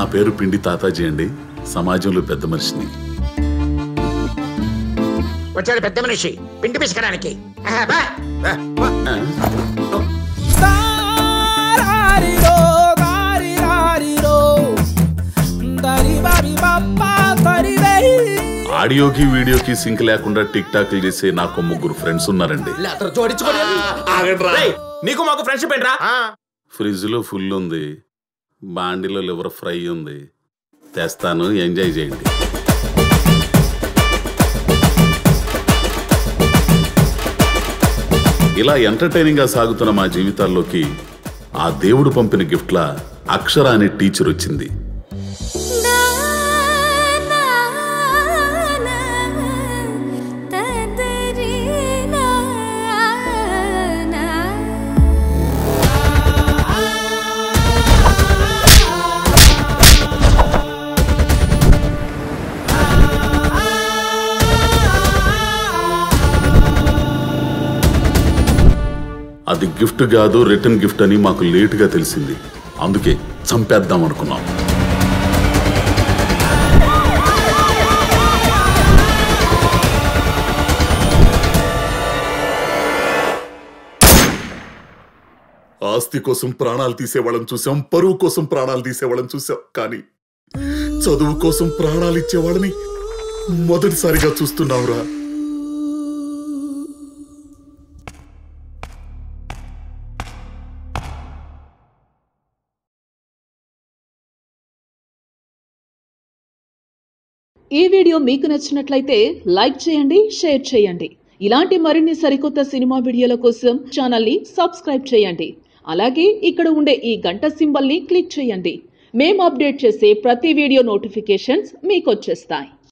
పేరు పిండి తాతాజీ అండి సమాజంలో పెద్ద మనిషిని వచ్చాడు పెద్ద మనిషి పిండి పిసకడానికి ఆహా, బా. Darariro, darirariro. Daribari bappa, daribei. ఆడియోకి వీడియోకి సింక్ లేకుండా టిక్ టాక్లు చేసే నాకు ముగ్గురు ఫ్రెండ్స్ ఉన్నారండి రేయ్, నీకు మాకు ఫ్రెండ్షిప్ ఏంట్రా ఆ, ఫ్రిడ్జ్ లో ఫుల్ ఉంది బాండీలో లివర్ ఫ్రై ఉంది తెస్తాను ఎంజాయ్ చేయండి ఇలా ఎంటర్టైనింగ్ గా సాగుతున్న మా జీవితాల్లోకి ఆ దేవుడు పంపిన గిఫ్ట్లా అక్షర అనే టీచర్ వచ్చింది అది గిఫ్ట్ కాదు రిటర్న్ గిఫ్ట్ అని మాకు లేటుగా తెలిసింది అందుకే చంపేద్దాం అనుకున్నాం ఆస్తి కోసం ప్రాణాలు తీసేవాళ్ళని చూసాం పరువు కోసం ప్రాణాలు తీసేవాళ్ళని చూసాం కానీ చదువు కోసం ప్రాణాలు ఇచ్చేవాళ్ళని మొదటిసారిగా చూస్తున్నావురా ఈ వీడియో మీకు నచ్చినట్లయితే లైక్ చేయండి షేర్ చేయండి ఇలాంటి మరిన్ని సరికొత్త సినిమా వీడియోల కోసం ఛానల్ని సబ్స్క్రైబ్ చేయండి అలాగే ఇక్కడ ఉండే ఈ గంట సింబల్ని క్లిక్ చేయండి మేము అప్డేట్ చేసే ప్రతి వీడియో నోటిఫికేషన్స్ మీకు వచ్చేస్తాయి